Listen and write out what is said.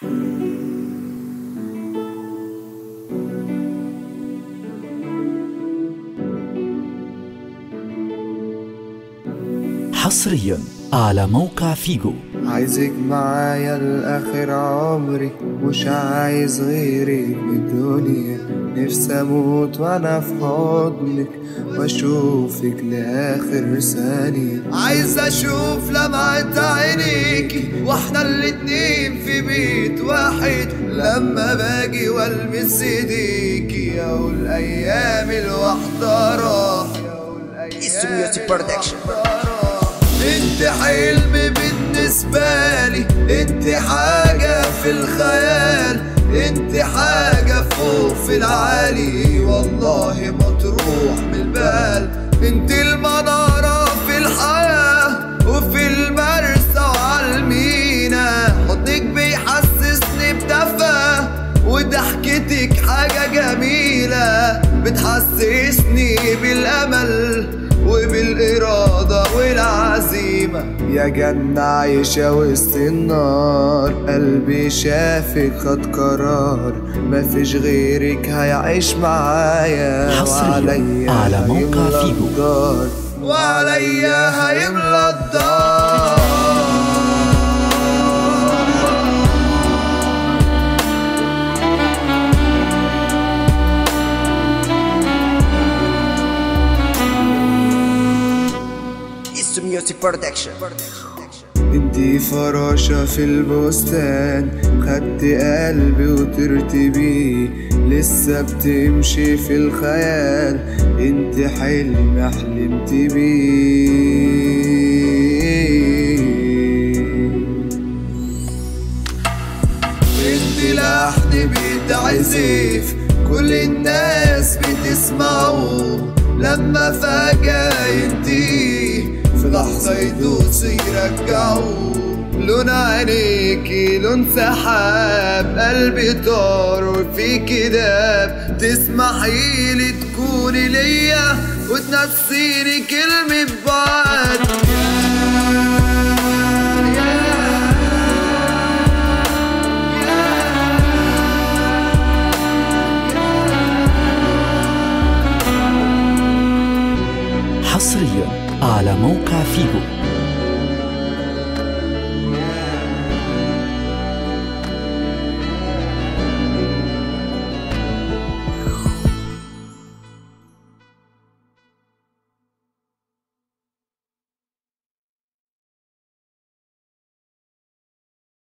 حصريا على موقع فيجو عايزك معايا لآخر عمري مش عايز غيرك بالدنيا نفسي أموت وأنا في حضنك وأشوفك لآخر ثانية عايز اشوف لمعة عينيكي واحنا الاتنين في بيت واحد لما باجي والمس ايديكي اقول ايام الوحدة راح It's Music Production. انت حلم بالنسبة لي انت حاجة في الخيال انت حاجة فوق في العالي والله مطروح من البال انت المنارة في الحياة وفي المرسى وعالمينا حضنك بيحسسني بدفى وضحكتك حاجة جميلة بتحسسني بالأمل وبالإرادة والعزيمة يا جنة عايشة وسط النار قلبي شافك خد قرار مفيش غيرك هيعيش معايا حصرياً وعليا على موقع هيملى فيجو. الدار. وعليا هيملى الدار It's Music Production. انتي فراشة في البستان خدت قلبي وطرت بيه لسه بتمشي في الخيال انت حلم حلمت بيه انت لحن بيتعزف كل الناس بتسمعه لما فجأة انتي في لحظة يدوس يرجعه لون عينيكي لون سحاب قلبي طار وفيكي داب تسمحيلي تكوني ليا وتنسيني كلمة بعد حصريا على موقع فيجو